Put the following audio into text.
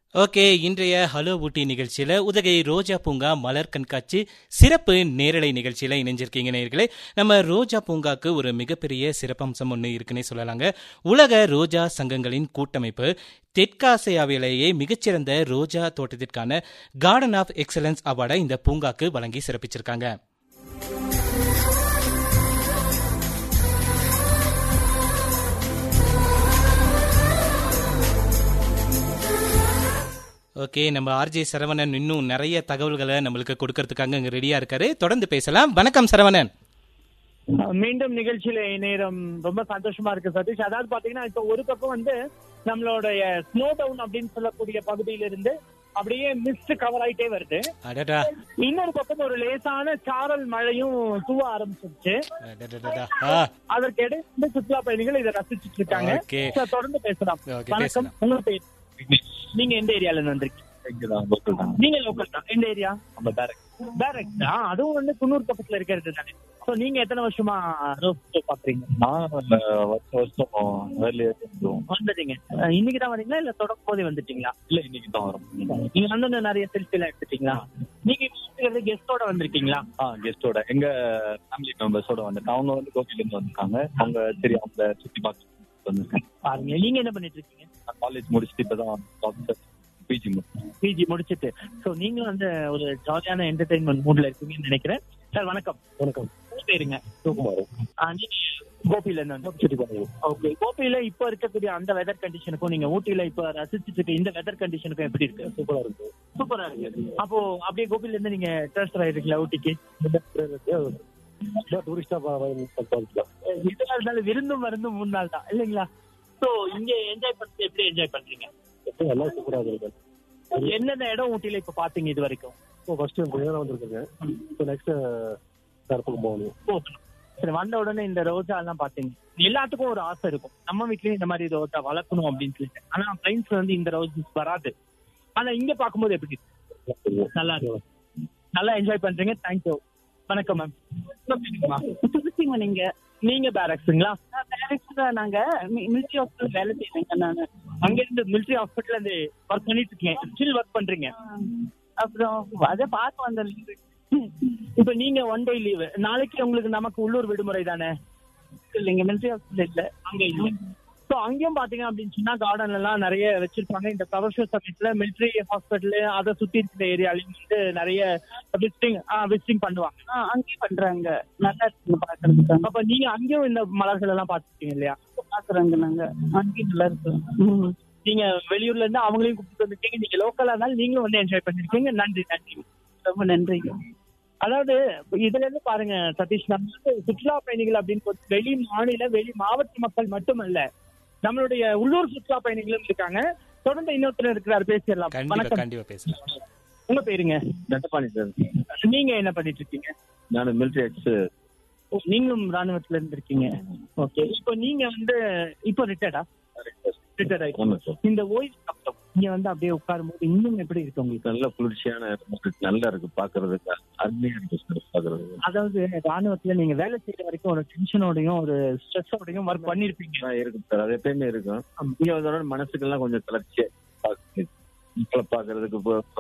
Okay இன்றைய hello ஊட்டி நிகழ்ச்சியில் உதகை ரோஜா பூங்கா மலர் கண்காட்சி சிறப்பு நேரலை நிகழ்ச்சியில் இணைஞ்சிருக்கீங்க நேர்களே நம்ம ரோஜா பூங்காக்கு ஒரு மிகப்பெரிய சிறப்பம்சம் ஒன்று இருக்குன்னே சொல்லலாங்க உலக ரோஜா சங்கங்களின் கூட்டமைப்பு தெற்காசியாவிலேயே மிகச்சிறந்த ரோஜா தோட்டத்திற்கான கார்டன் ஆஃப் எக்ஸலன்ஸ் அவார்டை இந்த பூங்காக்கு வழங்கி சிறப்பிச்சிருக்காங்க ஓகே நம்ம ஆர்ஜே சரவணன் இன்னும் நிறைய தகவல்களை நம்மளுக்கு கொடுக்கறதுக்காக இங்க ரெடியா இருக்காரு தொடர்ந்து பேசலாம் வணக்கம் சரவணன் மீண்டும் நிகழ்ச்சியில நேரம் ரொம்ப சந்தோஷமா இருக்கு சதீஷ் அதாவது பாத்தீங்கன்னா இப்ப ஒரு பக்கம் வந்து நம்மளுடைய ஸ்னோ டவுன் அப்படின்னு சொல்லக்கூடிய பகுதியில இருந்து அப்படியே மிஸ்ட் கவர் ஆயிட்டே வருது அடடா இன்னொரு பக்கம் ஒரு லேசான சாரல் மழையும் தூவ ஆரம்பிச்சிருச்சு அடடடடா. ஆ, அதற்கு இடையே வந்து சுற்றுலா பயணிகள் இதை ரசிச்சுட்டு இருக்காங்க Okay. So, தொடர்ந்து பேசலாம் Okay, வணக்கம் பேசலாம். உங்க பேர் நீங்க எந்த ஏரியால இருந்து வந்திருக்கீங்க இங்கதான் local தான். நீங்க லோக்கல் தான் எந்த ஏரியா நம்ம direct. டேரக்ட் அதுவும் வந்து குன்னூர் பக்கத்துல இருக்கிறது தானே சோ நீங்க எத்தனை வருஷமா ரோஸ் பாக்குறீங்க நான் அஹ், வருஷம் வருஷம் early ஆ வந்துருவோம். வந்துட்டீங்க அஹ் இன்னைக்கு தான் வரீங்களா இல்ல தொடக்கும் போதே வந்துட்டீங்களா இல்ல இன்னைக்கு தான் வரோம் நீங்க வந்து நிறைய செல்ஃபி எல்லாம் எடுத்துட்டீங்களா நீங்க கெஸ்டோட வந்திருக்கீங்களா ஆ கெஸ்டோட எங்க ஃபேமிலி மெம்பர்ஸோட வந்துட்டு அவங்க வந்து கோபில இருந்து வந்திருக்காங்க அவங்க சரி அவங்க சுத்தி பார்க்க வந்திருக்காங்க பாருங்க நீங்க என்ன பண்ணிட்டு இருக்கீங்க நான் காலேஜ் முடிச்சுட்டு இப்பதான் பிஜி முடிச்சேன் பிஜி முடிச்சிட்டு சோ நீங்களும் வந்து ஒரு ஜாலியான என்டர்டைன்மெண்ட் மூட்ல இருக்கீங்கன்னு நினைக்கிறேன் சார் வணக்கம் வணக்கம் பேருங்க தூக்குமாறு ஆ, நீங்க கோபில இருந்து ஓகே கோபியில இப்ப இருக்கக்கூடிய அந்த வெதர் கண்டிஷனுக்கும் நீங்க ஊட்டியில இப்ப ரசிச்சிட்டு இருக்க இந்த வெதர் கண்டிஷனுக்கும் எப்படி இருக்கு சூப்பரா இருக்கு சூப்பரா இருக்கு அப்போ அப்படியே கோபில இருந்து நீங்க ட்ரான்ஸ்ஃபர் ஆயிருக்கீங்களா ஊட்டிக்கு டூரிஸ்டா எதுவா இருந்தாலும் விருந்தும் மருந்தும் மூணு நாள் தான் இல்லைங்களா சோ இங்க என்ஜாய் பண்றது எப்படி என்ஜாய் பண்றீங்க எல்லாம் சூப்பரா இருக்கு என்னென்ன இடம் ஊட்டியில இப்ப பாத்தீங்க இது வரைக்கும் இப்போ ஃபர்ஸ்ட் கொஞ்ச நேரம் வந்திருக்கேங்க இப்போ நெக்ஸ்ட் தரப்புக்கு போகணும் போகணும். சரி வந்த உடனே இந்த ரோஜா எல்லாம் பாத்தீங்க எல்லாத்துக்கும் ஒரு ஆசை இருக்கும் நம்ம வீட்லயும் இந்த மாதிரி ரோஜா வளர்க்கணும் அப்படின்னு சொல்லிட்டு ஆனா பிளைன்ஸ் வந்து இந்த ரோஜஸ் வராது ஆனா இங்க பாக்கும்போது எப்படி இருக்கு? நல்லா இருக்கு நல்லா என்ஜாய் பண்றீங்க தேங்க்யூ வணக்கம் மேம் சுத்திங்க நீங்க நீங்க பேரக்ஸுங்களா டைரக்டரா நாங்க மிலிட்டரி ஹாஸ்பிட்டல் வேலை செய்றேங்க நானு அங்க இருந்து மிலிட்டரி ஹாஸ்பிட்டல் இருந்து ஒர்க் பண்ணிட்டு இருக்கீங்க ஸ்டில் ஒர்க் பண்றீங்க அப்புறம் அதை பார்க்க வந்த இப்ப நீங்க ஒன் டே லீவு நாளைக்கு உங்களுக்கு நமக்கு உள்ளூர் விடுமுறை தானே இல்லைங்க மிலிட்டரி ஹாஸ்பிட்டல் இல்ல அங்க இல்ல சோ அங்கேயும் பாத்தீங்க அப்படின்னு சொன்னா கார்டன் எல்லாம் நிறைய வச்சிருப்பாங்க இந்த ஃபிளவர் ஷோ சமயத்துல மிலிட்டரி ஹாஸ்பிட்டல் அதை சுத்தி இருக்கிற ஏரியாலையும் வந்து நிறைய விசிட்டிங் விசிட்டிங் பண்ணுவாங்க ஆ, அங்கேயும் பண்றாங்க நல்லா இருக்குங்க பாக்குறதுக்கு அப்ப நீங்க அங்கேயும் இந்த மலர்கள் எல்லாம் பாத்துருக்கீங்க இல்லையா பாக்குறாங்க நாங்க அங்கேயும் நல்லா இருக்கு ம். நீங்க வெளியூர்ல இருந்து அவங்களையும் கூப்பிட்டு வந்துருக்கீங்க நீங்க லோக்கலா இருந்தாலும் நீங்களும் வந்து என்ஜாய் பண்ணிருக்கீங்க நன்றி நன்றி ரொம்ப நன்றிங்க அதாவது இதுல இருந்து பாருங்க சதீஷ் நம்ம வந்து சுற்றுலா பயணிகள் அப்படின்னு போது வெளி மாநில வெளி மாவட்ட மக்கள் மட்டுமல்ல நம்மளுடைய உள்ளூர் சுற்றுலா பயணிகளும் இருக்காங்க தொடர்ந்து இன்னொருத்தர் இருக்கிறார் பேசிடலாம் கண்டிப்பா வணக்கம் கண்டிப்பா பேசலாம் உங்க பேருங்க தண்டபாணி சார் நீங்க என்ன பண்ணிட்டு இருக்கீங்க நான் மிலிட்டரி எக்ஸ் ஓ, நீங்களும் ராணுவத்துல இருந்து இருக்கீங்க ஓகே இப்போ நீங்க வந்து இப்போ ரிட்டையர்டா ரிட்டையர்ட் ஆயிட்டு ஆமா சார் இந்த ஓய்வு அப்புறம் நீங்க வந்து அப்படியே உட்காரும் போது இன்னும் எப்படி இருக்கு உங்களுக்கு நல்ல குளிர்ச்சியான இடம் இருக்கு. நல்லா இருக்கு பாக்குறதுக்கு அருமையா இருக்கு சார் பாக்குறதுக்கு அதாவது ராணுவத்துல நீங்க வேலை செய்யற வரைக்கும் ஒரு டென்ஷனோடையும் ஒரு ஸ்ட்ரெஸ்ஸோடையும் ஒர்க் பண்ணிருப்பீங்க ஆ, இருக்கும் சார் அது எப்பயுமே இருக்கும் இங்க வந்தோட மனசுக்கெல்லாம் கொஞ்சம் தளர்ச்சியா பாக்குறதுக்கு பாக்குறதுக்கு இப்போ